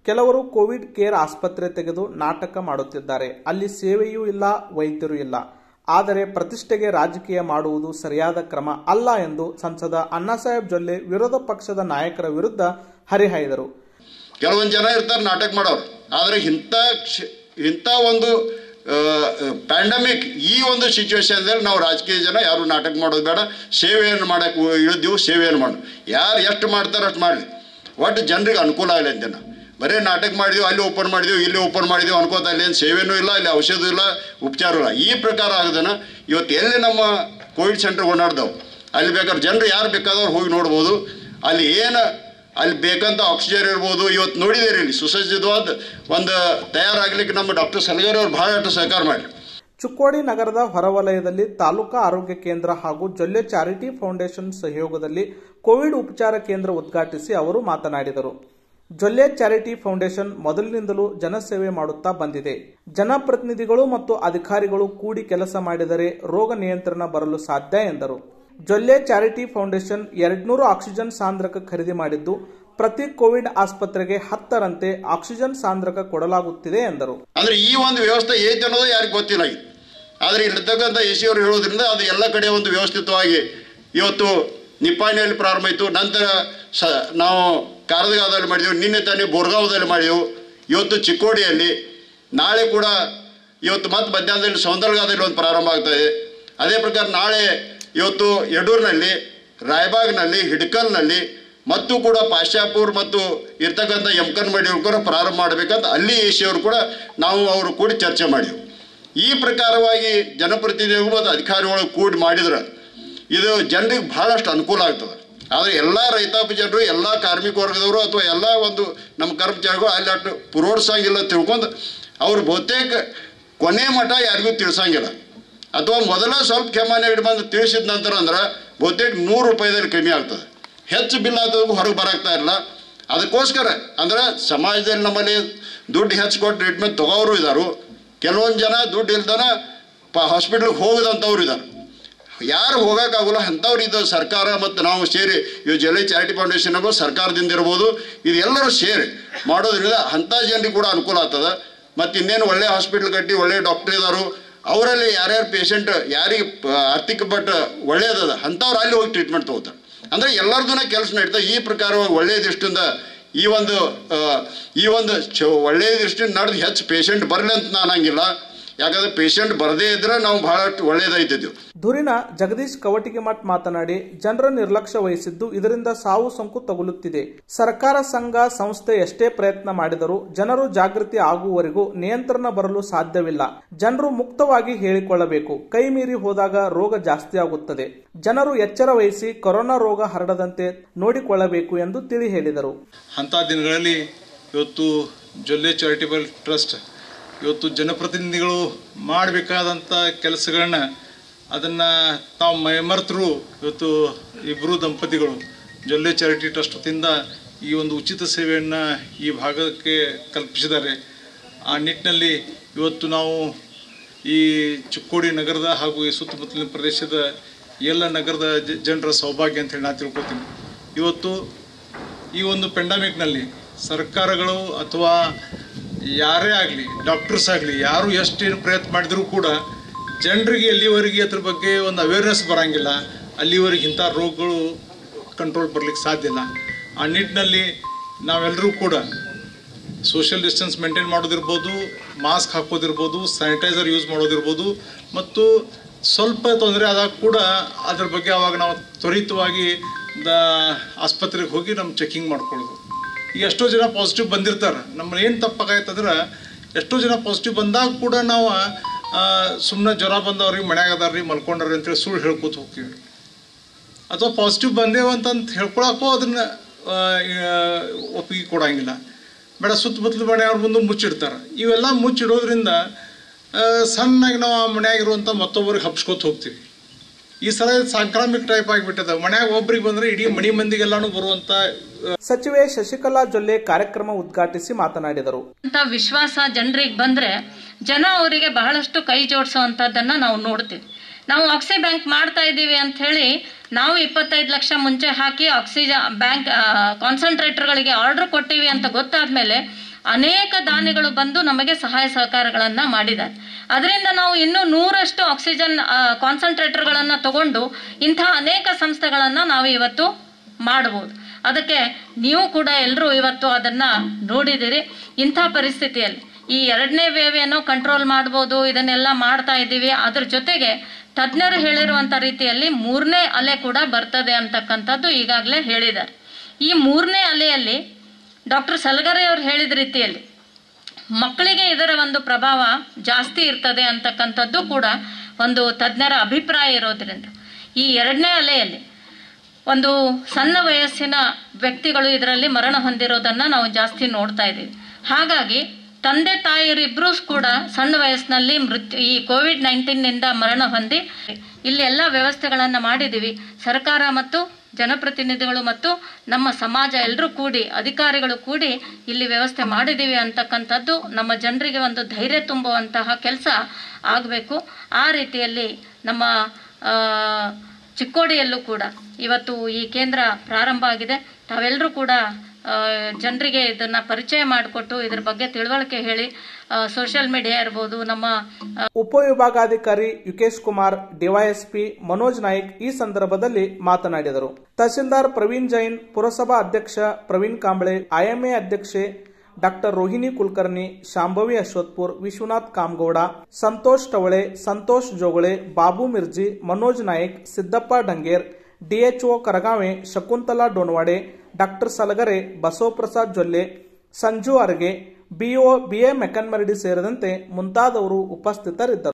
ಕೆಲವರು Covid care ಆಸ್ಪತ್ರೆ ತೆಗೆದು ನಾಟಕ ಮಾಡುತ್ತಿದ್ದಾರೆ ಅಲ್ಲಿ ಸೇವೆಯೂ ಇಲ್ಲ ವೈದ್ಯರು ಇಲ್ಲ ಆದರೆ ಪ್ರತಿಷ್ಠೆಗೆ ರಾಜಕೀಯ ಮಾಡುವುದು ಸರಿಯಾದ ಕ್ರಮ ಅಲ್ಲ ಎಂದು ಸಂಸದ ಅಣ್ಣಾಸಾಹೇಬ್ ಜೊಲ್ಲೆ ವಿರೋಧ ಪಕ್ಷದ ನಾಯಕರ ವಿರುದ್ಧ ಹರಿಹಾಯ್ದರು ಕೆಲವೊಂದು ಜನ ಇರ್ತಾರೆ ನಾಟಕ ಮಾಡೋರು ಆದರೆ ಇಂಥ ಕ್ಷ- ಇಂಥ ಒಂದು ಪ್ಯಾಂಡಮಿಕ್ ಈ ಒಂದು ಸಿಚುವೇಶನ್ದಲ್ಲಿ ನಾವು ರಾಜಕೀಯ ಜನ ಯಾರು ನಾಟಕ ಮಾಡೋದು ಬೇಡ ಸೇವೆಯನ್ನು ಮಾಡಕ್ಕೆ ಇಳಿದೀವಿ ಸೇವೆಯನ್ನು ಮಾಡು ಯಾರು ಎಷ್ಟು ಮಾಡ್ತಾರೋ ಅಷ್ಟು ಮಾಡಲಿ ಒಟ್ಟು ಜನರಿಗೆ ಅನುಕೂಲ ಆಗಲಿ ಅಂತ ಬರೀ ನಾಟಕ ಮಾಡಿದ್ವಿ ಅಲ್ಲಿ ಓಪನ್ ಮಾಡಿದ್ವಿ ಇಲ್ಲಿ ಓಪನ್ ಮಾಡಿದ್ವಿ ಅನ್ಕೋತಾ ಅಲ್ಲಿ ಏನು ಸೇವೆನೂ ಇಲ್ಲ ಅಲ್ಲಿ ಔಷಧ ಇಲ್ಲ ಉಪಚಾರ ಇಲ್ಲ ಈ ಪ್ರಕಾರ ಆಗದನ ಇವತ್ತು ಎಲ್ಲಿ ನಮ್ಮ ಕೋವಿಡ್ ಸೆಂಟರ್ ಓಡಾಡ್ದವು ಅಲ್ಲಿ ಬೇಕಾದ್ರೆ ಜನರು ಯಾರು ಬೇಕಾದವ್ರು ಹೋಗಿ ನೋಡ್ಬೋದು ಅಲ್ಲಿ ಏನು ಅಲ್ಲಿ ಬೇಕಂತ ಆಕ್ಸಿಜನ್ ಇರ್ಬೋದು ಇವತ್ತು ನೋಡಿದ್ದೀರಿ ಇಲ್ಲಿ ಸುಸಜ್ಜಿತವಾದ ಒಂದು ತಯಾರಾಗ್ಲಿಕ್ಕೆ ನಮ್ಮ ಡಾಕ್ಟರ್ ಸಲಗೇರಿ ಅವ್ರು ಬಹಳಷ್ಟು ಸಹಕಾರ ಮಾಡಿ ಚುಕ್ಕೋಡಿ ನಗರದ ಹೊರವಲಯದಲ್ಲಿ ತಾಲೂಕಾ ಆರೋಗ್ಯ ಕೇಂದ್ರ ಹಾಗೂ ಜೊಲ್ಲೆ ಚಾರಿಟಿ ಫೌಂಡೇಶನ್ ಸಹಯೋಗದಲ್ಲಿ ಕೋವಿಡ್ ಉಪಚಾರ ಕೇಂದ್ರ ಉದ್ಘಾಟಿಸಿ ಅವರು ಮಾತನಾಡಿದರು ಜೊಲ್ಲೆ ಚಾರಿಟಿ ಫೌಂಡೇಶನ್ ಮೊದಲಿನಿಂದಲೂ ಜನಸೇವೆ ಮಾಡುತ್ತಾ ಬಂದಿದೆ ಜನಪ್ರತಿನಿಧಿಗಳು ಮತ್ತು ಅಧಿಕಾರಿಗಳು ಕೂಡಿ ಕೆಲಸ ಮಾಡಿದರೆ ರೋಗ ನಿಯಂತ್ರಣ ಬರಲು ಸಾಧ್ಯ ಎಂದರು ಜೊಲ್ಲೆ ಚಾರಿಟಿ ಫೌಂಡೇಶನ್ ಎರಡ್ನೂರು ಆಕ್ಸಿಜನ್ ಸಾಂದ್ರಕ ಖರೀದಿ ಮಾಡಿದ್ದು ಪ್ರತಿ ಕೋವಿಡ್ ಆಸ್ಪತ್ರೆಗೆ ಹತ್ತರಂತೆ ಆಕ್ಸಿಜನ್ ಸಾಂದ್ರಕ ಕೊಡಲಾಗುತ್ತಿದೆ ಎಂದರು ಅಂದ್ರೆ ಈ ಒಂದು ವ್ಯವಸ್ಥೆ ಐತೆ ಅನ್ನೋದು ಯಾರಿಗೆ ಗೊತ್ತಿಲ್ಲ ಈಗ ಆದರೆ ಇಲ್ಲಿರ್ತಕ್ಕಂಥ ಎ ಸಿ ಅವರು ಹೇಳೋದ್ರಿಂದ ಅದು ಎಲ್ಲ ಕಡೆ ಒಂದು ವ್ಯವಸ್ಥಿತವಾಗಿ ಇವತ್ತು ನಿಪ್ಪಾಣಿಯಲ್ಲಿ ಪ್ರಾರಂಭ ಆಯಿತು ನಂತರ ಸ ನಾವು ಕಾರದಗಾದಲ್ಲಿ ಮಾಡಿದೆವು ನಿನ್ನೆ ತಾನೇ ಬೋರ್ಗಾವದಲ್ಲಿ ಮಾಡಿದೆವು ಇವತ್ತು ಚಿಕ್ಕೋಡಿಯಲ್ಲಿ ನಾಳೆ ಕೂಡ ಇವತ್ತು ಮತ್ತೆ ಮಧ್ಯಾಹ್ನದಲ್ಲಿ ಸೌಂದರ್ಗಾದಲ್ಲಿ ಒಂದು ಪ್ರಾರಂಭ ಆಗ್ತಾ ಇದೆ ಅದೇ ಪ್ರಕಾರ ನಾಳೆ ಇವತ್ತು ಯಡೂರಿನಲ್ಲಿ ರಾಯಬಾಗ್ನಲ್ಲಿ ಹಿಡ್ಕಲ್ನಲ್ಲಿ ಮತ್ತು ಕೂಡ ಪಾಶ್ಚಾಪುರ್ ಮತ್ತು ಇರ್ತಕ್ಕಂಥ ಯಮಕನ್ಮಡಿ ಕೂಡ ಪ್ರಾರಂಭ ಮಾಡಬೇಕಂತ ಅಲ್ಲಿ ಎ ಸಿ ಅವರು ಕೂಡ ನಾವು ಅವರು ಕೂಡಿ ಚರ್ಚೆ ಮಾಡಿದೆವು ಈ ಪ್ರಕಾರವಾಗಿ ಜನಪ್ರತಿನಿಧಿಗಳು ಮತ್ತು ಅಧಿಕಾರಿಗಳು ಕೂಡಿ ಮಾಡಿದ್ರೆ ಇದು ಜನರಿಗೆ ಬಹಳಷ್ಟು ಅನುಕೂಲ ಆಗ್ತದೆ ಆದರೆ ಎಲ್ಲ ರೈತಾಪಿ ಜನರು ಎಲ್ಲ ಕಾರ್ಮಿಕ ವರ್ಗದವರು ಅಥವಾ ಎಲ್ಲ ಒಂದು ನಮ್ಮ ಕರ್ಮಚಾರಿಗಳು ಅಲ್ಲಿ ಅಷ್ಟು ಪುರೋಡ್ಸಂಗಿಲ್ಲ ತಿಳ್ಕೊಂಡು ಅವ್ರು ಬಹುತೇಕ ಕೊನೆ ಮಠ ಯಾರಿಗೂ ತಿಳಿಸಂಗಿಲ್ಲ ಅಥವಾ ಮೊದಲ ಸ್ವಲ್ಪ ಕೆಮ್ಮನೆ ಬಂದು ತಿಳಿಸಿದ ನಂತರ ಅಂದ್ರೆ ಬಹುತೇಕ ನೂರು ರೂಪಾಯಿದಲ್ಲಿ ಕಮ್ಮಿ ಆಗ್ತದೆ ಹೆಚ್ಚು ಬಿಲ್ ಆದವ್ರಿಗೂ ಹೊರಗೆ ಬರಾಗ್ತಾ ಇಲ್ಲ ಅದಕ್ಕೋಸ್ಕರ ಅಂದ್ರೆ ಸಮಾಜದಲ್ಲಿ ನಮ್ಮಲ್ಲಿ ದುಡ್ಡು ಹೆಚ್ಚು ಕೊಟ್ಟು ಟ್ರೀಟ್ಮೆಂಟ್ ತಗೋರು ಇದ್ದಾರೆ ಕೆಲವೊಂದು ಜನ ದುಡ್ಡು ಇಲ್ದನ ಪ ಹಾಸ್ಪಿಟ್ಲಿಗೆ ಹೋಗದಂಥವ್ರು ಇದ್ದಾರೆ ಯಾರು ಹೋಗೋಕ್ಕಾಗಲ್ಲ ಅಂಥವ್ರು ಇದು ಸರ್ಕಾರ ಮತ್ತು ನಾವು ಸೇರಿ ಇವು ಜಲೆ ಚಾರಿಟಿ ಫೌಂಡೇಶನ್ ಅನ್ನೋದು ಸರ್ಕಾರದಿಂದ ಇರ್ಬೋದು ಇದು ಎಲ್ಲರೂ ಸೇರಿ ಮಾಡೋದ್ರಿಂದ ಅಂಥ ಜನರಿಗೆ ಕೂಡ ಅನುಕೂಲ ಆಗ್ತದೆ ಮತ್ತು ಇನ್ನೇನು ಒಳ್ಳೆ ಹಾಸ್ಪಿಟ್ಲ್ ಕಟ್ಟಿ ಒಳ್ಳೆ ಡಾಕ್ಟರ್ ಇದ್ದಾರೆ ಅವರಲ್ಲಿ ಯಾರ್ಯಾರು ಪೇಷಂಟ್ ಯಾರಿಗೆ ಪ- ಆರ್ಥಿಕ ಬಟ್ ಒಳ್ಳೇದದ ಅಂಥವ್ರು ಅಲ್ಲಿ ಹೋಗಿ ಟ್ರೀಟ್ಮೆಂಟ್ ತೊಗೋತಾರೆ ಅಂದರೆ ಎಲ್ಲರದೂ ಕೆಲಸ ನಡೀತದೆ ಈ ಪ್ರಕಾರವಾಗಿ ಒಳ್ಳೆಯ ದೃಷ್ಟಿಯಿಂದ ಈ ಒಂದು ಆ, ಈ ಒಂದು ಚ ಒಳ್ಳೆಯ ದೃಷ್ಟಿಯಿಂದ ನಡೆದು ಹೆಚ್ಚು ಪೇಷಂಟ್ ಬರಲಿ ಅಂತ ನಾನು ಅನ್ನಂಗಿಲ್ಲ ಯಾಕಂದ್ರೆ ಪೇಷಂಟ್ ಬರದೇ ಇದ್ರೆ ನಾವು ಬಹಳಷ್ಟು ಒಳ್ಳೇದಾಯ್ತಿದ್ದೆವು ಧುರಿನ ಜಗದೀಶ್ ಕವಟಿಗೆಮಠ್ ಮಾತನಾಡಿ ಜನರ ನಿರ್ಲಕ್ಷ್ಯ ವಹಿಸಿದ್ದು ಇದರಿಂದ ಸಾವು ಸೋಂಕು ತಗುಲುತ್ತಿದೆ ಸರ್ಕಾರ ಸಂಘ ಸಂಸ್ಥೆ ಎಷ್ಟೇ ಪ್ರಯತ್ನ ಮಾಡಿದರೂ ಜನರು ಜಾಗೃತಿ ಆಗುವವರೆಗೂ ನಿಯಂತ್ರಣ ಬರಲು ಸಾಧ್ಯವಿಲ್ಲ ಜನರು ಮುಕ್ತವಾಗಿ ಹೇಳಿಕೊಳ್ಳಬೇಕು ಕೈ ಮೀರಿ ಹೋದಾಗ ರೋಗ ಜಾಸ್ತಿ ಆಗುತ್ತದೆ ಜನರು ಎಚ್ಚರ ವಹಿಸಿ ಕೊರೋನಾ ರೋಗ ಹರಡದಂತೆ ನೋಡಿಕೊಳ್ಳಬೇಕು ಎಂದು ತಿಳಿ ಹೇಳಿದರು ಅಂಥ ದಿನಗಳಲ್ಲಿ ಇವತ್ತು ಜೊಲ್ಲೆ ಚಾರಿಟೇಬಲ್ ಟ್ರಸ್ಟ್ ಇವತ್ತು ಜನಪ್ರತಿನಿಧಿಗಳು ಮಾಡಬೇಕಾದಂಥ ಕೆಲಸಗಳನ್ನ ಅದನ್ನು ತಾವು ಮೈಮರ್ತರು ಇವತ್ತು ಇಬ್ಬರು ದಂಪತಿಗಳು ಜೊಲ್ಲೆ ಚಾರಿಟಿ ಟ್ರಸ್ಟ್ ವತಿಯಿಂದ ಈ ಒಂದು ಉಚಿತ ಸೇವೆಯನ್ನು ಈ ಭಾಗಕ್ಕೆ ಕಲ್ಪಿಸಿದ್ದಾರೆ ಆ ನಿಟ್ಟಿನಲ್ಲಿ ಇವತ್ತು ನಾವು ಈ ಚಿಕ್ಕೋಡಿ ನಗರದ ಹಾಗೂ ಈ ಸುತ್ತಮುತ್ತಲಿನ ಪ್ರದೇಶದ ಎಲ್ಲ ನಗರದ ಜ- ಜನರ ಸೌಭಾಗ್ಯ ಅಂತ ಹೇಳಿ ನಾನು ತಿಳ್ಕೊತೀನಿ ಇವತ್ತು ಈ ಒಂದು ಪೆಂಡಮಿಕ್ನಲ್ಲಿ ಸರ್ಕಾರಗಳು ಅಥವಾ ಯಾರೇ ಆಗಲಿ ಡಾಕ್ಟರ್ಸ್ ಆಗಲಿ ಯಾರು ಎಷ್ಟೇನು ಪ್ರಯತ್ನ ಮಾಡಿದರೂ ಕೂಡ ಜನರಿಗೆ ಎಲ್ಲಿವರೆಗೆ ಅದ್ರ ಬಗ್ಗೆ ಒಂದು ಅವೇರ್ನೆಸ್ ಬರೋಂಗಿಲ್ಲ ಅಲ್ಲಿವರೆಗೆ ಇಂಥ ರೋಗಗಳು ಕಂಟ್ರೋಲ್ ಬರಲಿಕ್ಕೆ ಸಾಧ್ಯ ಇಲ್ಲ ಆ ನಿಟ್ಟಿನಲ್ಲಿ ನಾವೆಲ್ಲರೂ ಕೂಡ ಸೋಷಿಯಲ್ ಡಿಸ್ಟೆನ್ಸ್ ಮೇಂಟೈನ್ ಮಾಡೋದಿರ್ಬೋದು ಮಾಸ್ಕ್ ಹಾಕೋದಿರ್ಬೋದು ಸ್ಯಾನಿಟೈಸರ್ ಯೂಸ್ ಮಾಡೋದಿರ್ಬೋದು ಮತ್ತು ಸ್ವಲ್ಪ ತೊಂದರೆ ಆದಾಗ ಕೂಡ ಅದ್ರ ಬಗ್ಗೆ ಅವಾಗ ನಾವು ತ್ವರಿತವಾಗಿ ದ ಆಸ್ಪತ್ರೆಗೆ ಹೋಗಿ ನಮ್ಮ ಚೆಕಿಂಗ್ ಮಾಡ್ಕೊಳ್ಳೋದು ಈಗ ಎಷ್ಟೋ ಜನ ಪಾಸಿಟಿವ್ ಬಂದಿರ್ತಾರೆ ನಮ್ಮ ಏನು ತಪ್ಪಾಗೈತಂದ್ರೆ ಎಷ್ಟೋ ಜನ ಪಾಸಿಟಿವ್ ಬಂದಾಗ ಕೂಡ ನಾವು ಸುಮ್ಮನೆ ಜ್ವರ ಬಂದವ್ರಿಗೆ ಮನ್ಯಾಗ ಅದಾರ್ರಿ ಮಲ್ಕೊಂಡ್ರಿ ಅಂತೇಳಿ ಸುಳ್ಳು ಹೇಳ್ಕೊತ ಹೋಗ್ತೀವಿ ಅಥವಾ ಪಾಸಿಟಿವ್ ಬಂದೇವು ಅಂತಂತ ಹೇಳ್ಕೊಳಕ್ಕೂ ಅದನ್ನ ಆ, ಆ, ಒಪ್ಪಿಗೆ ಕೊಡಂಗಿಲ್ಲ ಬೇಡ ಸುತ್ತಮುತ್ತಲ ಮನೆಯವ್ರ ಮುಂದೆ ಮುಚ್ಚಿಡ್ತಾರೆ ಇವೆಲ್ಲ ಮುಚ್ಚಿಡೋದ್ರಿಂದ ಆ, ಸಣ್ಣಗೆ ನಾವು ಆ ಮನ್ಯಾಗಿರುವಂಥ ಮತ್ತೊಬ್ಬರಿಗೆ ಹಬ್ಸ್ಕೊತ ಹೋಗ್ತೀವಿ ಈ ಸಲ ಇದು ಸಾಂಕ್ರಾಮಿಕ ಟೈಪ್ ಆಗಿಬಿಟ್ಟದ ಮನ್ಯಾಗ ಒಬ್ರಿಗೆ ಬಂದರೆ ಇಡೀ ಮನೆ ಮಂದಿಗೆಲ್ಲಾನು ಬರುವಂಥ ಸಚಿವೆ ಶಶಿಕಲಾ ಜೊಲ್ಲೆ ಕಾರ್ಯಕ್ರಮ ಉದ್ಘಾಟಿಸಿ ಮಾತನಾಡಿದರು ಅಂತ ವಿಶ್ವಾಸ ಜನರಿಗೆ ಬಂದ್ರೆ ಜನ ಅವರಿಗೆ ಬಹಳಷ್ಟು ಕೈ ಜೋಡಿಸುವಂಥದ್ದನ್ನ ನಾವು ನೋಡ್ತೀವಿ ನಾವು ಆಕ್ಸಿ ಬ್ಯಾಂಕ್ ಮಾಡ್ತಾ ಇದ್ದೀವಿ ಅಂತ ಹೇಳಿ ನಾವು ಇಪ್ಪತ್ತೈದು ಲಕ್ಷ ಮುಂಚೆ ಹಾಕಿ ಆಕ್ಸಿಜನ್ ಬ್ಯಾಂಕ್ ಕಾನ್ಸಂಟ್ರೇಟರ್ಗಳಿಗೆ ಆರ್ಡರ್ ಕೊಟ್ಟಿವಿ ಅಂತ ಗೊತ್ತಾದ್ಮೇಲೆ ಅನೇಕ ದಾನಿಗಳು ಬಂದು ನಮಗೆ ಸಹಾಯ ಸಹಕಾರಗಳನ್ನ ಮಾಡಿದ್ದಾರೆ ಅದರಿಂದ ನಾವು ಇನ್ನೂ ನೂರಷ್ಟು ಆಕ್ಸಿಜನ್ ಕಾನ್ಸಂಟ್ರೇಟರ್ಗಳನ್ನ ತಗೊಂಡು ಇಂತಹ ಅನೇಕ ಸಂಸ್ಥೆಗಳನ್ನ ನಾವು ಇವತ್ತು ಮಾಡಬಹುದು ಅದಕ್ಕೆ ನೀವು ಕೂಡ ಎಲ್ಲರೂ ಇವತ್ತು ಅದನ್ನ ನೋಡಿದಿರಿ ಇಂಥ ಪರಿಸ್ಥಿತಿಯಲ್ಲಿ ಈ ಎರಡನೇ ವೇವ್ ಏನೋ ಕಂಟ್ರೋಲ್ ಮಾಡ್ಬೋದು ಇದನ್ನೆಲ್ಲ ಮಾಡ್ತಾ ಇದ್ದೀವಿ ಅದ್ರ ಜೊತೆಗೆ ತಜ್ಞರು ಹೇಳಿರುವಂತ ರೀತಿಯಲ್ಲಿ ಮೂರನೇ ಅಲೆ ಕೂಡ ಬರ್ತದೆ ಅಂತಕ್ಕಂಥದ್ದು ಈಗಾಗಲೇ ಹೇಳಿದ್ದಾರೆ ಈ ಮೂರನೇ ಅಲೆಯಲ್ಲಿ ಡಾಕ್ಟರ್ ಸಲಗರೆ ಅವರು ಹೇಳಿದ ರೀತಿಯಲ್ಲಿ ಮಕ್ಕಳಿಗೆ ಇದರ ಒಂದು ಪ್ರಭಾವ ಜಾಸ್ತಿ ಇರ್ತದೆ ಅಂತಕ್ಕಂಥದ್ದು ಕೂಡ ಒಂದು ತಜ್ಞರ ಅಭಿಪ್ರಾಯ ಇರೋದ್ರಿಂದ ಈ ಎರಡನೇ ಅಲೆಯಲ್ಲಿ ಒಂದು ಸಣ್ಣ ವಯಸ್ಸಿನ ವ್ಯಕ್ತಿಗಳು ಇದರಲ್ಲಿ ಮರಣ ಹೊಂದಿರೋದನ್ನ ನಾವು ಜಾಸ್ತಿ ನೋಡ್ತಾ ಇದ್ದೀವಿ ಹಾಗಾಗಿ ತಂದೆ ತಾಯಿಯರಿಬ್ಬರೂ ಕೂಡ ಸಣ್ಣ ವಯಸ್ಸಿನಲ್ಲಿ ಮೃತ್ಯು ಈ ಕೋವಿಡ್ ನೈನ್ಟೀನ್ನಿಂದ ಮರಣ ಹೊಂದಿ ಇಲ್ಲಿ ಎಲ್ಲ ವ್ಯವಸ್ಥೆಗಳನ್ನು ಮಾಡಿದ್ದೀವಿ ಸರ್ಕಾರ ಮತ್ತು ಜನಪ್ರತಿನಿಧಿಗಳು ಮತ್ತು ನಮ್ಮ ಸಮಾಜ ಎಲ್ಲರೂ ಕೂಡಿ ಅಧಿಕಾರಿಗಳು ಕೂಡಿ ಇಲ್ಲಿ ವ್ಯವಸ್ಥೆ ಮಾಡಿದ್ದೀವಿ ಅಂತಕ್ಕಂಥದ್ದು ನಮ್ಮ ಜನರಿಗೆ ಒಂದು ಧೈರ್ಯ ತುಂಬುವಂತಹ ಕೆಲಸ ಆಗಬೇಕು ಆ ರೀತಿಯಲ್ಲಿ ನಮ್ಮ ಆ, ಚಿಕ್ಕೋಡಿಯಲ್ಲೂ ಕೂಡ ಇವತ್ತು ಈ ಕೇಂದ್ರ ಪ್ರಾರಂಭ ಆಗಿದೆ ತಾವೆಲ್ಲರೂ ಕೂಡ ಜನರಿಗೆ ಇದನ್ನ ಪರಿಚಯ ಮಾಡಿಕೊಟ್ಟು ಇದ್ರ ಬಗ್ಗೆ ತಿಳುವಳಿಕೆ ಹೇಳಿ ಸೋಷಿಯಲ್ ಮೀಡಿಯಾ ಇರ್ಬೋದು ನಮ್ಮ ಆ, ಉಪವಿಭಾಗಾಧಿಕಾರಿ ಯುಕೇಶ್ ಕುಮಾರ್ ಡಿವೈಎಸ್ಪಿ ಮನೋಜ್ ನಾಯ್ಕ್ ಈ ಸಂದರ್ಭದಲ್ಲಿ ಮಾತನಾಡಿದರು ತಹಸೀಲ್ದಾರ್ ಪ್ರವೀಣ್ ಜೈನ್ ಪುರಸಭಾ ಅಧ್ಯಕ್ಷ ಪ್ರವೀಣ್ ಕಾಂಬಳೆ ಐಎಂಎ ಅಧ್ಯಕ್ಷೆ doctor Rohini Kulkarni Shambhavi Ashwathpur Vishwanath Kamagouda Santosh Tavale Santosh Jogale Babu Mirji Manoj Naik Siddappa Danger DHO Karagave Shakuntala Donwade doctor Salagare Basavaprasad Jolle Sanju Arge BO BA Mekanmaradi ಸೇರಿದಂತೆ ಮುಂತಾದವರು ಉಪಸ್ಥಿತರಿದ್ದರು